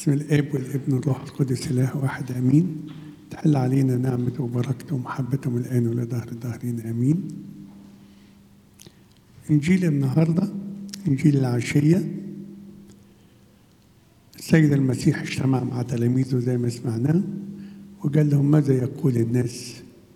بسم الاب والابن والروح القدس اله واحد امين تحل علينا نعمته وبركته ومحبته من الان ولدهر الداهرين امين انجيل النهارده انجيل العشيه السيد المسيح اجتمع مع تلاميذه زي ما سمعناه وقال لهم ماذا يقول الناس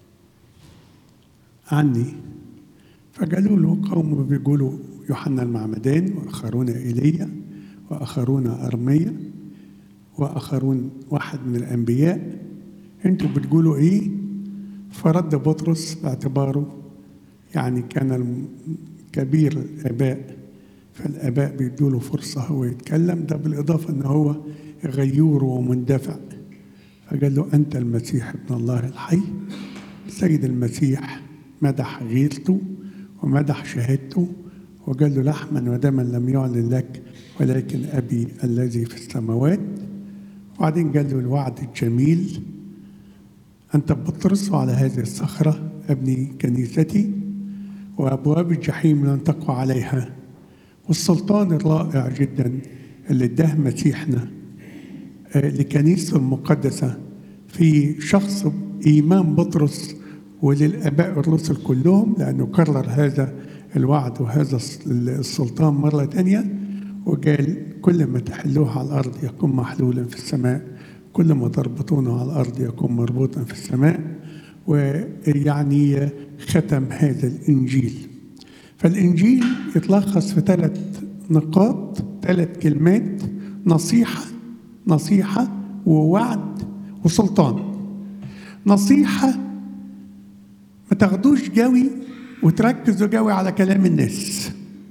عني فقالوا له قوم بيقولوا يوحنا المعمدان واخرون ايليا واخرون ارميا واخرون واحد من الانبياء انتوا بتقولوا ايه فرد بطرس باعتباره يعني كان كبير الاباء فالاباء بيدوا له فرصه هو يتكلم ده بالاضافه ان هو غيور ومندفع فقال له انت المسيح ابن الله الحي السيد المسيح مدح غيرته ومدح شهادته وقال له لحما ودما لم يعلن لك ولكن ابي الذي في السماوات وبعدين قال له الوعد الجميل انت بطرس وعلى هذه الصخره ابني كنيستي وابواب الجحيم لن تقوى عليها والسلطان الرائع جدا اللي اداه مسيحنا لكنيسته المقدسه في شخص ايمان بطرس وللاباء الرسل كلهم لانه كرر هذا الوعد وهذا السلطان مره ثانيه وقال كل ما تحلوه على الارض يكون محلولا في السماء كل ما تربطونه على الارض يكون مربوطا في السماء ويعني ختم هذا الانجيل فالانجيل يتلخص في ثلاث نقاط ثلاث كلمات نصيحه نصيحه ووعد وسلطان نصيحه ما تاخدوش جوي وتركزوا جوي على كلام الناس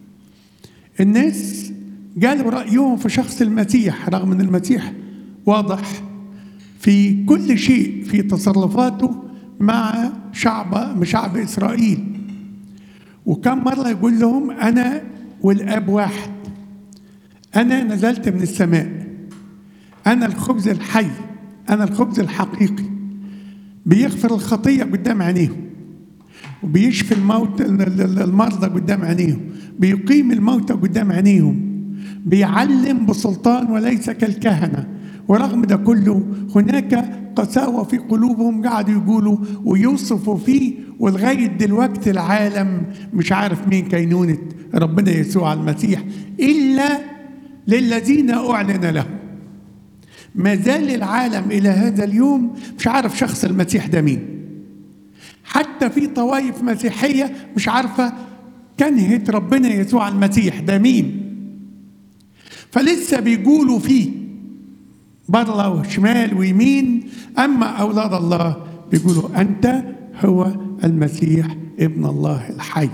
الناس قالوا رأيهم في شخص المسيح رغم أن المسيح واضح في كل شيء في تصرفاته مع شعب شعب إسرائيل وكم مرة يقول لهم أنا والآب واحد أنا نزلت من السماء أنا الخبز الحي أنا الخبز الحقيقي بيغفر الخطية قدام عينيهم وبيشفي الموت المرضى قدام عينيهم بيقيم الموتى قدام عينيهم بيعلم بسلطان وليس كالكهنه ورغم ده كله هناك قساوه في قلوبهم قعدوا يقولوا ويوصفوا فيه ولغايه دلوقتي العالم مش عارف مين كينونه ربنا يسوع المسيح الا للذين اعلن لهم ما زال العالم الى هذا اليوم مش عارف شخص المسيح ده مين حتى في طوائف مسيحيه مش عارفه كنهة ربنا يسوع المسيح ده مين فلسه بيقولوا فيه بره وشمال ويمين أما أولاد الله بيقولوا أنت هو المسيح ابن الله الحي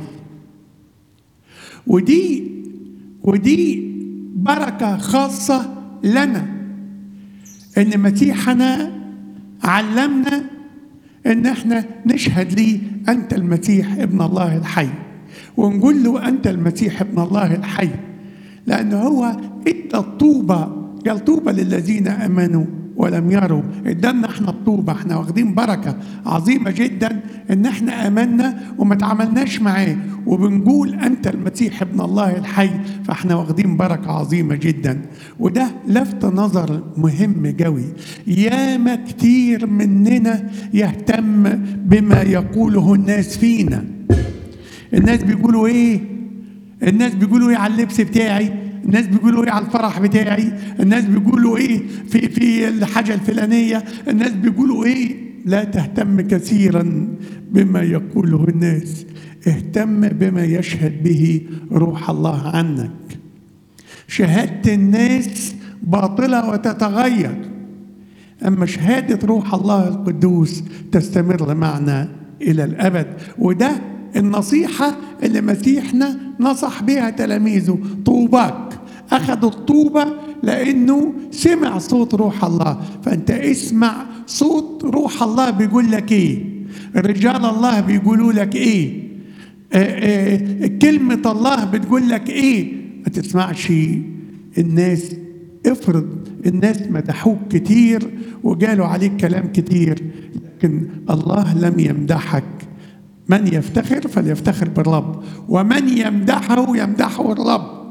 ودي ودي بركة خاصة لنا إن مسيحنا علمنا إن إحنا نشهد ليه أنت المسيح ابن الله الحي ونقول له أنت المسيح ابن الله الحي لأنه هو إدى الطوبة قال طوبى للذين آمنوا ولم يروا ادانا احنا الطوبة احنا واخدين بركة عظيمة جدا ان احنا امنا وما تعاملناش معاه وبنقول انت المسيح ابن الله الحي فاحنا واخدين بركة عظيمة جدا وده لفت نظر مهم قوي ياما كتير مننا يهتم بما يقوله الناس فينا الناس بيقولوا ايه الناس بيقولوا ايه على اللبس بتاعي الناس بيقولوا ايه على الفرح بتاعي الناس بيقولوا ايه في في الحاجه الفلانيه الناس بيقولوا ايه لا تهتم كثيرا بما يقوله الناس اهتم بما يشهد به روح الله عنك شهاده الناس باطله وتتغير اما شهاده روح الله القدوس تستمر معنا الى الابد وده النصيحة اللي مسيحنا نصح بها تلاميذه طوباك أخذوا الطوبة لأنه سمع صوت روح الله فأنت اسمع صوت روح الله بيقول لك إيه رجال الله بيقولوا لك إيه آآ آآ كلمة الله بتقول لك إيه ما تسمعش الناس افرض الناس مدحوك كتير وقالوا عليك كلام كتير لكن الله لم يمدحك من يفتخر فليفتخر بالرب ومن يمدحه يمدحه الرب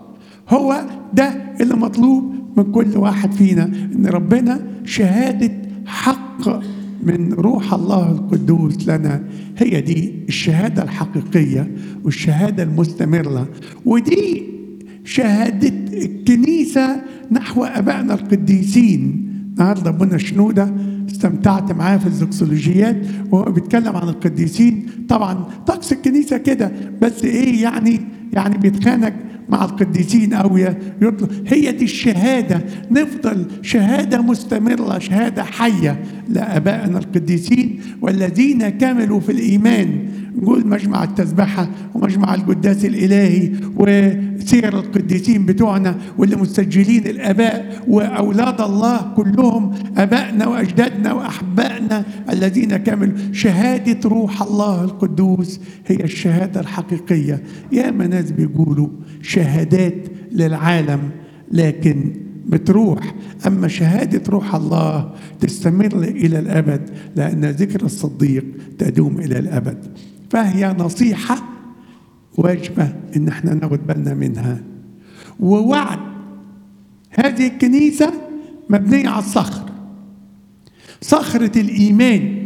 هو ده اللي مطلوب من كل واحد فينا ان ربنا شهاده حق من روح الله القدوس لنا هي دي الشهاده الحقيقيه والشهاده المستمره ودي شهاده الكنيسه نحو ابائنا القديسين النهارده ابونا شنوده استمتعت معاه في الزوكسولوجيات وهو بيتكلم عن القديسين طبعا طقس الكنيسه كده بس ايه يعني يعني بيتخانق مع القديسين او يطلب هي دي الشهاده نفضل شهاده مستمره شهاده حيه لابائنا القديسين والذين كملوا في الايمان نقول مجمع التسبحه ومجمع القداس الالهي وسير القديسين بتوعنا واللي مسجلين الاباء واولاد الله كلهم ابائنا واجدادنا واحبائنا الذين كملوا شهاده روح الله القدوس هي الشهاده الحقيقيه يا ناس بيقولوا شهادات للعالم لكن بتروح أما شهادة روح الله تستمر إلى الأبد لأن ذكر الصديق تدوم إلى الأبد فهي نصيحة واجبة إن احنا ناخد بالنا منها ووعد هذه الكنيسة مبنية على الصخر صخرة الإيمان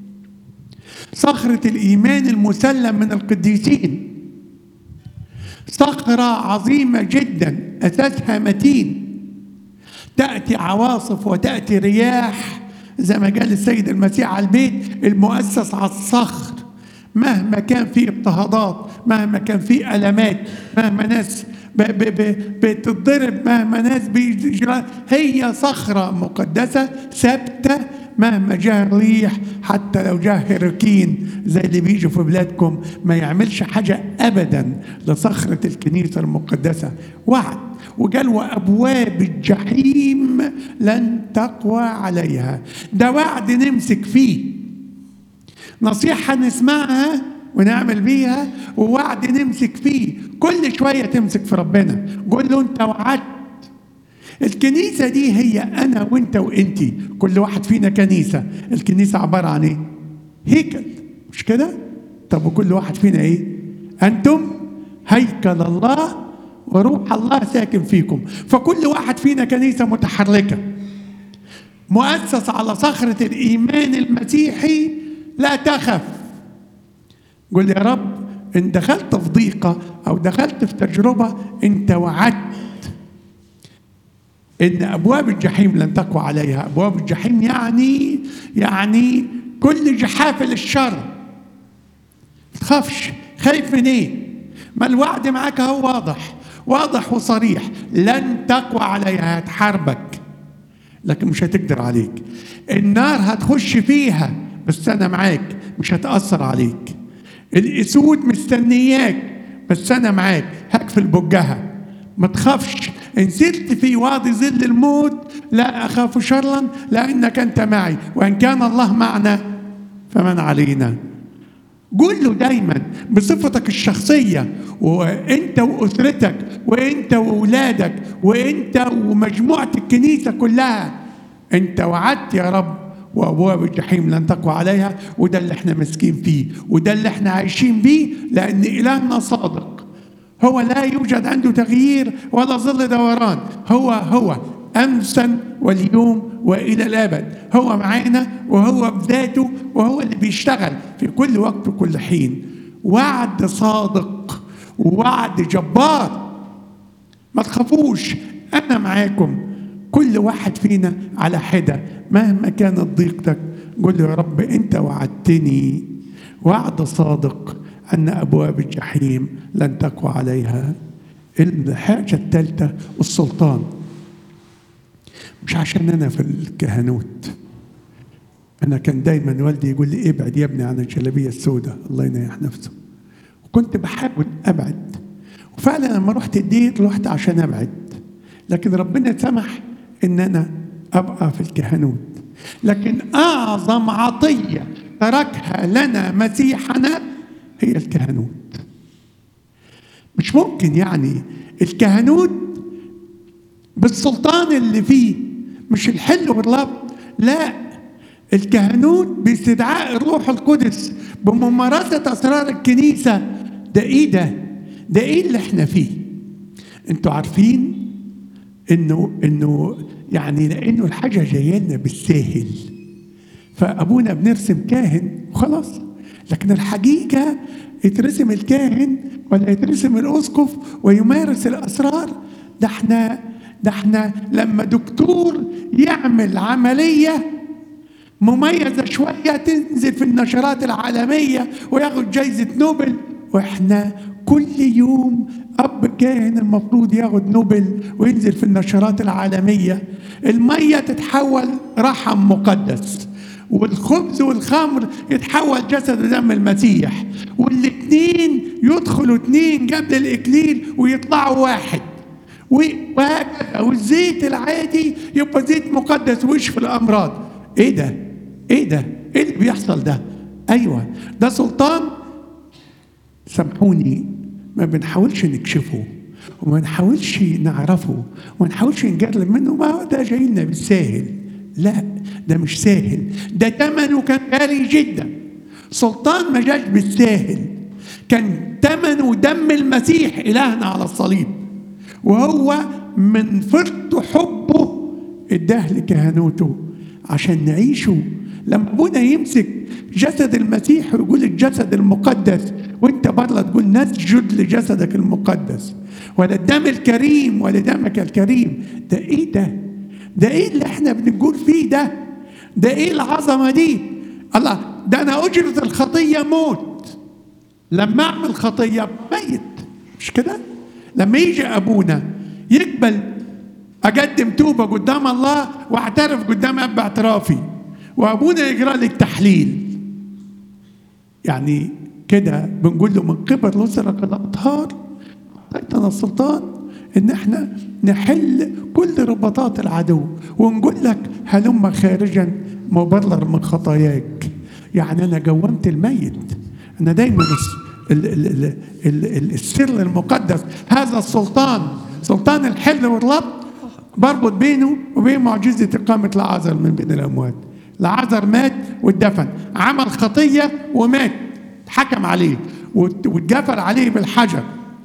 صخرة الإيمان المسلم من القديسين صخرة عظيمة جدا أساسها متين تأتي عواصف وتأتي رياح زي ما قال السيد المسيح على البيت المؤسس على الصخر مهما كان في اضطهادات مهما كان في ألمات مهما ناس بتتضرب مهما ناس بيجرى هي صخرة مقدسة ثابتة مهما جاء الريح حتى لو جاء هيروكين زي اللي بيجوا في بلادكم ما يعملش حاجة أبدا لصخرة الكنيسة المقدسة وعد وقال وأبواب الجحيم لن تقوى عليها ده وعد نمسك فيه نصيحة نسمعها ونعمل بيها ووعد نمسك فيه كل شوية تمسك في ربنا قول له أنت وعدت الكنيسة دي هي أنا وأنت وأنتي كل واحد فينا كنيسة الكنيسة عبارة عن إيه؟ هيكل مش كده؟ طب وكل واحد فينا إيه؟ أنتم هيكل الله وروح الله ساكن فيكم فكل واحد فينا كنيسة متحركة مؤسس على صخرة الإيمان المسيحي لا تخف قل يا رب إن دخلت في ضيقة أو دخلت في تجربة أنت وعدت ان ابواب الجحيم لن تقوى عليها ابواب الجحيم يعني يعني كل جحافل الشر ما تخافش خايف من ايه ما الوعد معاك هو واضح واضح وصريح لن تقوى عليها هتحاربك لكن مش هتقدر عليك النار هتخش فيها بس انا معاك مش هتاثر عليك الاسود مستنياك بس انا معاك هقفل بجها ما تخافش إن سرت في وادي ظل الموت لا أخاف شرا لأنك أنت معي وإن كان الله معنا فمن علينا قول له دايما بصفتك الشخصية وانت واسرتك وانت واولادك وانت ومجموعة الكنيسة كلها انت وعدت يا رب وابواب الجحيم لن تقوى عليها وده اللي احنا ماسكين فيه وده اللي احنا عايشين بيه لان الهنا صادق هو لا يوجد عنده تغيير ولا ظل دوران هو هو امسا واليوم والى الابد هو معانا وهو بذاته وهو اللي بيشتغل في كل وقت وكل حين وعد صادق ووعد جبار ما تخافوش انا معاكم كل واحد فينا على حده مهما كانت ضيقتك قل له يا رب انت وعدتني وعد صادق أن أبواب الجحيم لن تقوى عليها الحاجة الثالثة السلطان مش عشان أنا في الكهنوت أنا كان دايما والدي يقول لي ابعد يا ابني عن الجلابية السوداء الله ينيح نفسه وكنت بحاول أبعد وفعلا لما رحت الدير رحت عشان أبعد لكن ربنا سمح إن أنا أبقى في الكهنوت لكن أعظم عطية تركها لنا مسيحنا هي الكهنوت مش ممكن يعني الكهنوت بالسلطان اللي فيه مش الحل والربط لا الكهنوت باستدعاء الروح القدس بممارسة أسرار الكنيسة ده إيه ده؟ ده إيه اللي إحنا فيه؟ انتوا عارفين انه انه يعني لانه الحاجه جايه لنا بالساهل فابونا بنرسم كاهن وخلاص لكن الحقيقه يترسم الكاهن ولا يترسم الاسقف ويمارس الاسرار ده احنا ده احنا لما دكتور يعمل عمليه مميزه شويه تنزل في النشرات العالميه وياخد جايزه نوبل واحنا كل يوم اب كاهن المفروض ياخد نوبل وينزل في النشرات العالميه الميه تتحول رحم مقدس والخبز والخمر يتحول جسد ودم المسيح والاثنين يدخلوا اثنين قبل الاكليل ويطلعوا واحد وهكذا والزيت العادي يبقى زيت مقدس ويشفي الامراض ايه ده ايه ده ايه اللي بيحصل ده ايوه ده سلطان سامحوني ما بنحاولش نكشفه وما نحاولش نعرفه وما نحاولش نجرب منه ما هو ده جاي لنا بالساهل لا ده مش ساهل ده ثمنه كان غالي جدا سلطان ما جاش بالساهل كان ثمنه دم المسيح إلهنا على الصليب وهو من فرط حبه اداه لكهنوته عشان نعيشه لما ابونا يمسك جسد المسيح ويقول الجسد المقدس وانت بره تقول نسجد لجسدك المقدس ولا الدم الكريم ولا دمك الكريم ده ايه ده ده ايه اللي احنا بنقول فيه ده ده ايه العظمه دي الله ده انا اجره الخطيه موت لما اعمل خطيه ميت مش كده لما يجي ابونا يقبل اقدم توبه قدام الله واعترف قدام اب اعترافي وابونا يقرا لي التحليل يعني كده بنقول له من قبل نصرك الاطهار اعطيتنا السلطان ان احنا نحل كل رباطات العدو ونقول لك هلم خارجا مبرر من خطاياك يعني انا قومت الميت انا دايما ال ال ال ال السر المقدس هذا السلطان سلطان الحل والربط بربط بينه وبين معجزة إقامة لعازر من بين الأموات لعازر مات واتدفن عمل خطية ومات حكم عليه واتجفر عليه بالحجر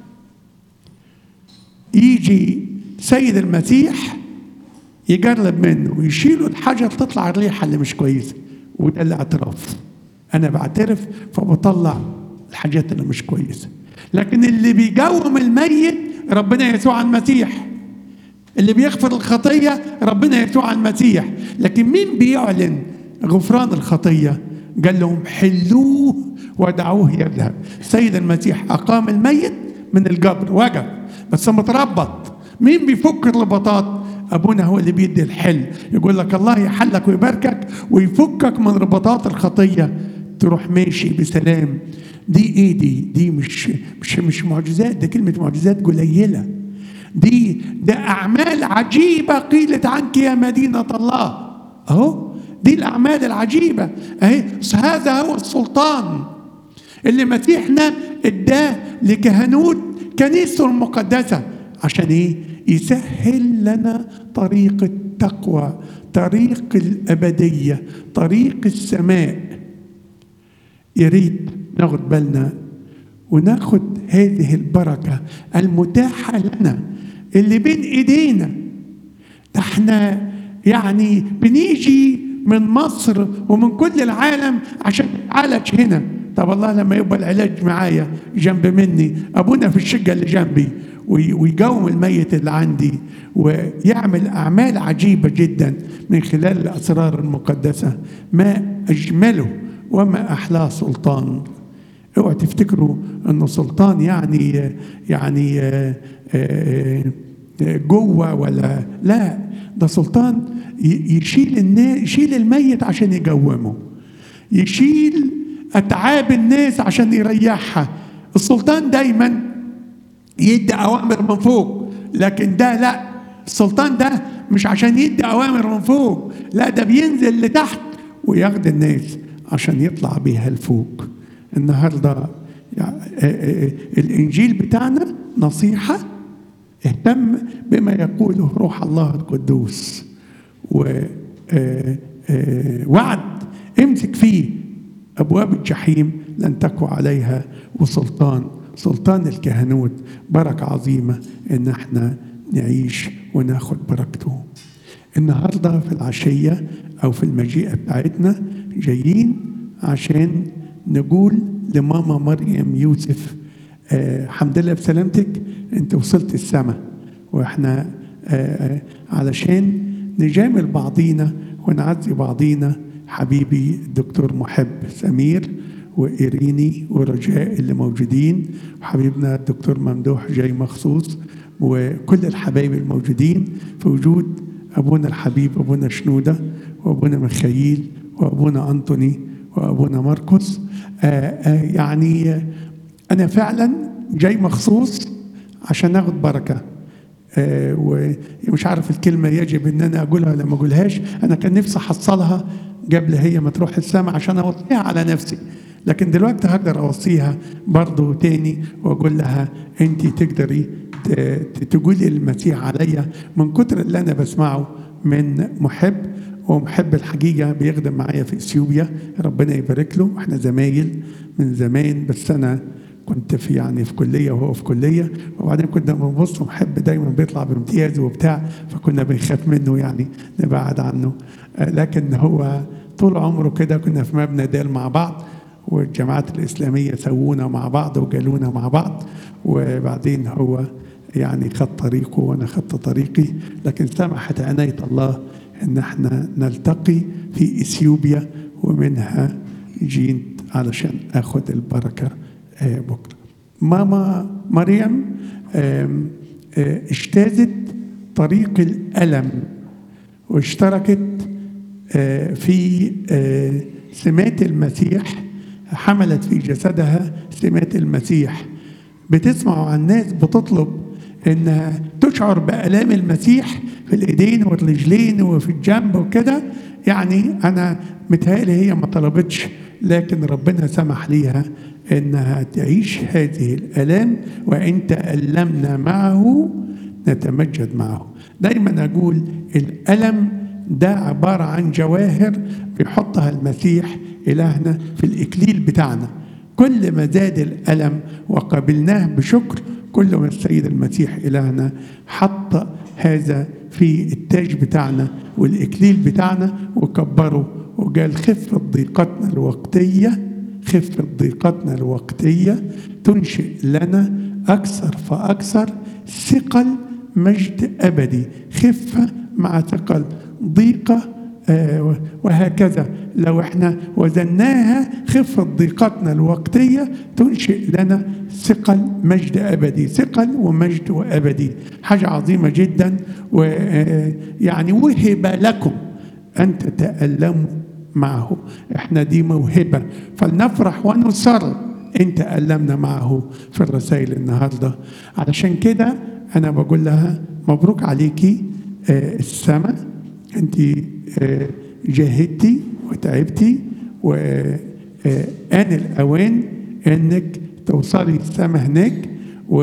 يجي سيد المسيح يقرب منه ويشيلوا الحجر تطلع الريحة اللي مش كويسة وده الاعتراف أنا بعترف فبطلع الحاجات اللي مش كويسة لكن اللي بيقوم الميت ربنا يسوع المسيح اللي بيغفر الخطية ربنا يسوع المسيح لكن مين بيعلن غفران الخطية قال لهم حلوه ودعوه يذهب سيد المسيح أقام الميت من القبر وقف بس متربط مين بيفك الرباطات ابونا هو اللي بيدي الحل يقول لك الله يحلك ويباركك ويفكك من رباطات الخطيه تروح ماشي بسلام دي ايه دي دي مش مش مش معجزات ده كلمه معجزات قليله دي ده اعمال عجيبه قيلت عنك يا مدينه الله اهو دي الاعمال العجيبه اهي هذا هو السلطان اللي مسيحنا اداه لكهنوت كنيسته المقدسه عشان ايه يسهل لنا طريق التقوى طريق الابديه طريق السماء يا ريت ناخد بالنا وناخد هذه البركه المتاحه لنا اللي بين ايدينا ده احنا يعني بنيجي من مصر ومن كل العالم عشان نتعالج هنا طب الله لما يبقى العلاج معايا جنب مني ابونا في الشقه اللي جنبي ويقوم الميت اللي عندي ويعمل اعمال عجيبه جدا من خلال الاسرار المقدسه ما اجمله وما احلاه سلطان اوعوا تفتكروا انه سلطان يعني يعني جوه ولا لا ده سلطان يشيل الناس يشيل الميت عشان يقومه يشيل اتعاب الناس عشان يريحها السلطان دايما يدي اوامر من فوق لكن ده لا السلطان ده مش عشان يدي اوامر من فوق لا ده بينزل لتحت وياخد الناس عشان يطلع بيها لفوق النهارده الانجيل بتاعنا نصيحه اهتم بما يقوله روح الله القدوس ووعد امسك فيه ابواب الجحيم لن تقوى عليها وسلطان سلطان الكهنوت بركة عظيمة إن احنا نعيش وناخد بركته النهاردة في العشية أو في المجيئة بتاعتنا جايين عشان نقول لماما مريم يوسف آه الحمد لله بسلامتك انت وصلت السماء واحنا آه علشان نجامل بعضينا ونعزي بعضينا حبيبي الدكتور محب سمير وإيريني ورجاء اللي موجودين وحبيبنا الدكتور ممدوح جاي مخصوص وكل الحبايب الموجودين في وجود أبونا الحبيب أبونا شنودة وأبونا مخايل وأبونا أنطوني وأبونا مرقس آآ آآ يعني أنا فعلا جاي مخصوص عشان آخد بركة ومش عارف الكلمة يجب إن أنا أقولها ولا ما أقولهاش أنا كان نفسي أحصلها قبل هي ما تروح السماء عشان أوصيها على نفسي لكن دلوقتي هقدر أوصيها برضه تاني وأقول لها أنت تقدري تقولي المسيح عليا من كتر اللي أنا بسمعه من محب ومحب الحقيقة بيخدم معايا في اثيوبيا ربنا يبارك له احنا زمايل من زمان بس أنا كنت في يعني في كليه وهو في كليه وبعدين كنا بنبص محب دايما بيطلع بامتياز وبتاع فكنا بنخاف منه يعني نبعد عنه لكن هو طول عمره كده كنا في مبنى دال مع بعض والجماعات الاسلاميه سوونا مع بعض وجالونا مع بعض وبعدين هو يعني خد طريقه وانا خدت طريقي لكن سمحت عنايه الله ان احنا نلتقي في اثيوبيا ومنها جيت علشان اخد البركه بكرة ماما مريم اجتازت طريق الألم واشتركت في سمات المسيح حملت في جسدها سمات المسيح بتسمع عن ناس بتطلب انها تشعر بآلام المسيح في الايدين والرجلين وفي الجنب وكده يعني انا متهيألي هي ما طلبتش لكن ربنا سمح ليها انها تعيش هذه الالام وان تالمنا معه نتمجد معه دايما اقول الالم ده عباره عن جواهر بيحطها المسيح الهنا في الاكليل بتاعنا كل ما زاد الالم وقبلناه بشكر كل ما السيد المسيح الهنا حط هذا في التاج بتاعنا والاكليل بتاعنا وكبره وقال خفت ضيقتنا الوقتيه خفة ضيقتنا الوقتية تنشئ لنا أكثر فأكثر ثقل مجد أبدي خفة مع ثقل ضيقة آه وهكذا لو احنا وزناها خفة ضيقتنا الوقتية تنشئ لنا ثقل مجد أبدي ثقل ومجد وأبدي حاجة عظيمة جدا ويعني وهب لكم أن تتألموا معه احنا دي موهبة فلنفرح ونسر ان تألمنا معه في الرسائل النهاردة علشان كده انا بقول لها مبروك عليكي آه السماء انت آه جاهدتي وتعبتي وآن الأوان انك توصلي السماء هناك و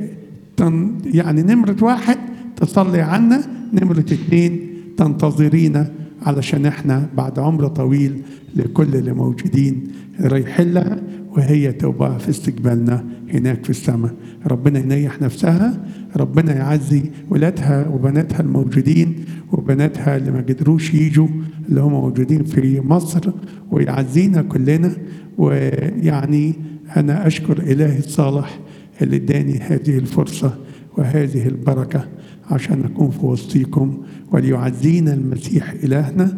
يعني نمرة واحد تصلي عنا نمرة اتنين تنتظرينا علشان احنا بعد عمر طويل لكل اللي موجودين رايحين لها وهي تبقى في استقبالنا هناك في السماء ربنا ينيح نفسها ربنا يعزي ولادها وبناتها الموجودين وبناتها اللي ما قدروش يجوا اللي هم موجودين في مصر ويعزينا كلنا ويعني انا اشكر الهي الصالح اللي اداني هذه الفرصه وهذه البركه عشان أكون في وسطيكم وليعزينا المسيح إلهنا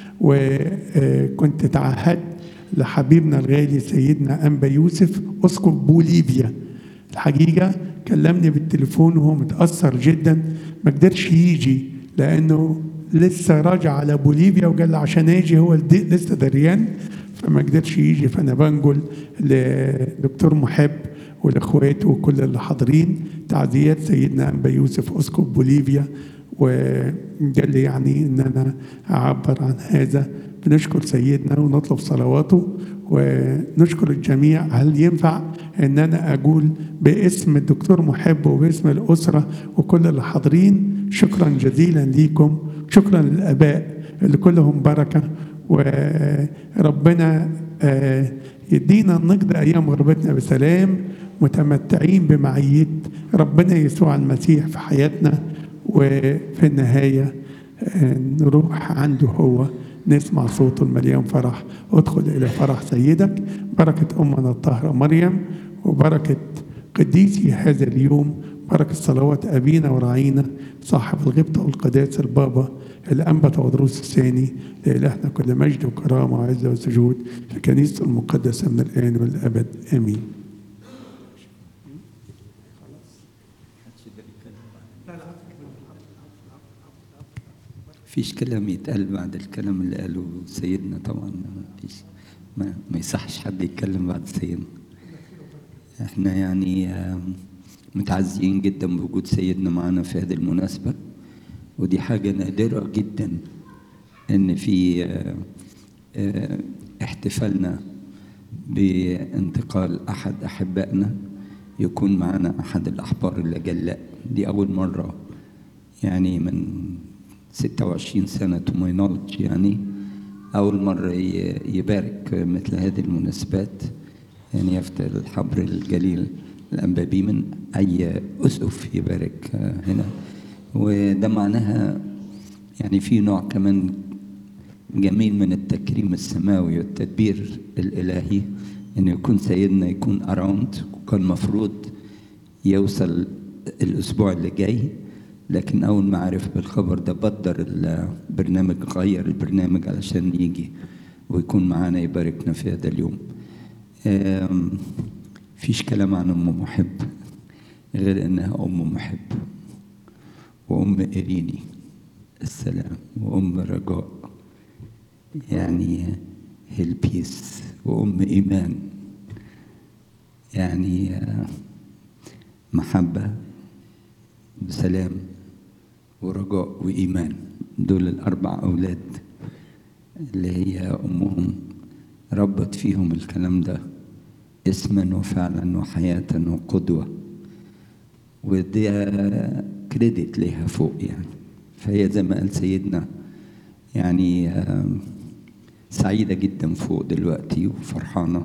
وكنت تعهدت لحبيبنا الغالي سيدنا أنبا يوسف أسقف بوليفيا الحقيقة كلمني بالتليفون وهو متأثر جدا ما قدرش يجي لأنه لسه راجع على بوليفيا وقال لي عشان اجي هو لسه دريان فما قدرش يجي فانا بنقل لدكتور محب والاخوات وكل اللي حاضرين تعزيات سيدنا انبا يوسف اسقف بوليفيا وقال لي يعني ان انا اعبر عن هذا بنشكر سيدنا ونطلب صلواته ونشكر الجميع هل ينفع ان انا اقول باسم الدكتور محب وباسم الاسره وكل اللي حاضرين شكرا جزيلا ليكم شكرا للاباء اللي كلهم بركه وربنا يدينا نقضي ايام غربتنا بسلام متمتعين بمعية ربنا يسوع المسيح في حياتنا وفي النهاية آه، نروح عنده هو نسمع صوته المليان فرح ادخل إلى فرح سيدك بركة أمنا الطاهرة مريم وبركة قديسي هذا اليوم بركة صلوات أبينا وراعينا صاحب الغبطة والقداسة البابا الأنبت ودروس الثاني لإلهنا كل مجد وكرامة وعزة وسجود في كنيسة المقدسة من الآن والأبد آمين فيش كلام يتقال بعد الكلام اللي قاله سيدنا طبعا ما فيش ما, ما يصحش حد يتكلم بعد سيدنا احنا يعني آم، متعزيين جدا بوجود سيدنا معانا في هذه المناسبة ودي حاجة نادرة جدا ان في آه، آه، احتفالنا بانتقال احد احبائنا يكون معنا احد الاحبار اللجلاء دي اول مرة يعني من 26 سنة to my knowledge يعني أول مرة ي- يبارك مثل هذه المناسبات يعني يفتح الحبر الجليل الأنبابي من أي أسقف يبارك هنا وده معناها يعني في نوع كمان جميل من التكريم السماوي والتدبير الإلهي إن يكون سيدنا يكون أراوند وكان مفروض يوصل الأسبوع اللي جاي لكن أول ما عرف بالخبر ده بدر البرنامج غير البرنامج علشان يجي ويكون معانا يباركنا في هذا اليوم آم، فيش كلام عن أم محب غير إنها أم محب وأم إريني السلام وأم رجاء يعني هيلبيس وأم إيمان يعني آه، محبة بسلام ورجاء وإيمان دول الأربع أولاد اللي هي أمهم ربت فيهم الكلام ده اسما وفعلا وحياة وقدوة وده كريدت ليها فوق يعني فهي زي ما قال سيدنا يعني آم، سعيدة جدا فوق دلوقتي وفرحانة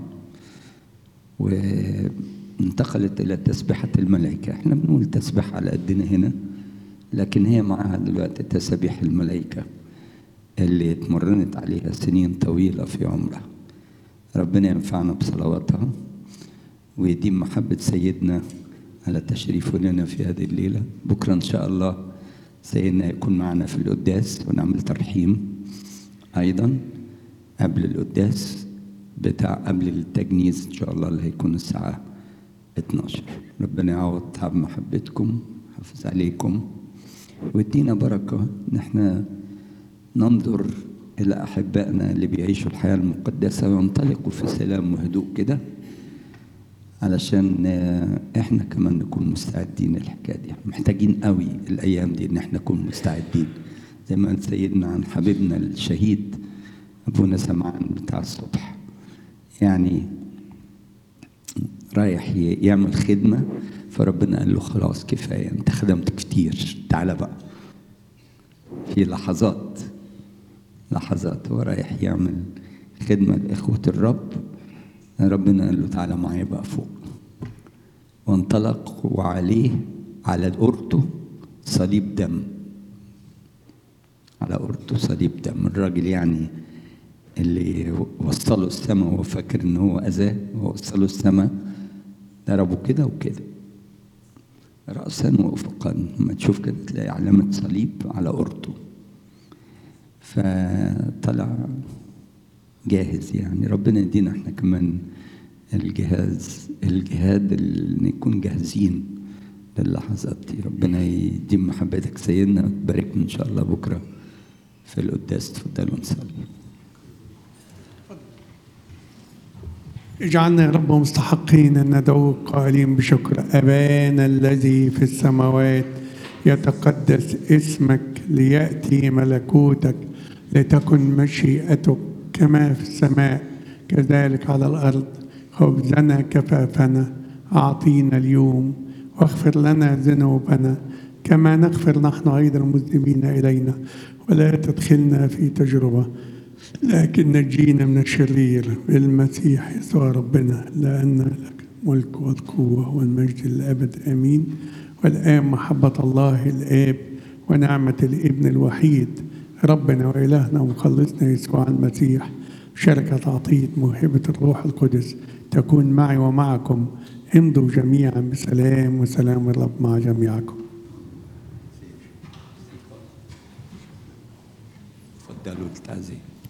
وانتقلت إلى تسبيحة الملائكة احنا بنقول تسبيح على قدنا هنا لكن هي معاها دلوقتي تسابيح الملائكة اللي اتمرنت عليها سنين طويلة في عمرها ربنا ينفعنا بصلواتها ويديم محبة سيدنا على تشريفه لنا في هذه الليلة بكرة إن شاء الله سيدنا يكون معنا في القداس ونعمل ترحيم أيضا قبل القداس بتاع قبل التجنيز إن شاء الله اللي هيكون الساعة 12 ربنا يعوض تعب محبتكم حافظ عليكم ويدينا بركة إن احنا ننظر إلى أحبائنا اللي بيعيشوا الحياة المقدسة وينطلقوا في سلام وهدوء كده علشان آه، احنا كمان نكون مستعدين للحكايه دي محتاجين قوي الايام دي ان احنا نكون مستعدين زي ما قال سيدنا عن حبيبنا الشهيد ابونا سمعان بتاع الصبح يعني رايح ي- يعمل خدمه فربنا قال له خلاص كفايه انت خدمت كتير تعالى بقى في لحظات لحظات هو رايح يعمل خدمة لإخوة الرب ربنا قال له تعالى معايا بقى فوق وانطلق وعليه على الأورتو صليب دم على أورتو صليب دم الراجل يعني اللي وصله السماء وهو فاكر ان هو اذاه ووصله السماء ضربه كده وكده رأسا وأفقا لما تشوف كده تلاقي علامة صليب على أورتو فطلع جاهز يعني ربنا يدينا احنا كمان الجهاز الجهاد اللي نكون جاهزين للحظات دي ربنا يديم محبتك سيدنا وتباركنا ان شاء الله بكره في القداس تفضلوا نصلي اجعلنا يا رب مستحقين ان ندعوك قائلين بشكر ابانا الذي في السماوات يتقدس اسمك لياتي ملكوتك لتكن مشيئتك كما في السماء كذلك على الارض خبزنا كفافنا اعطينا اليوم واغفر لنا ذنوبنا كما نغفر نحن ايضا المذنبين الينا ولا تدخلنا في تجربه لكن نجينا من الشرير بالمسيح يسوع ربنا لأن لك ملك والقوة والمجد للأبد آمين والآن محبة الله الآب ونعمة الابن الوحيد ربنا وإلهنا ومخلصنا يسوع المسيح شركة عطية موهبة الروح القدس تكون معي ومعكم امضوا جميعا بسلام وسلام الرب مع جميعكم اتفضلوا التعزيه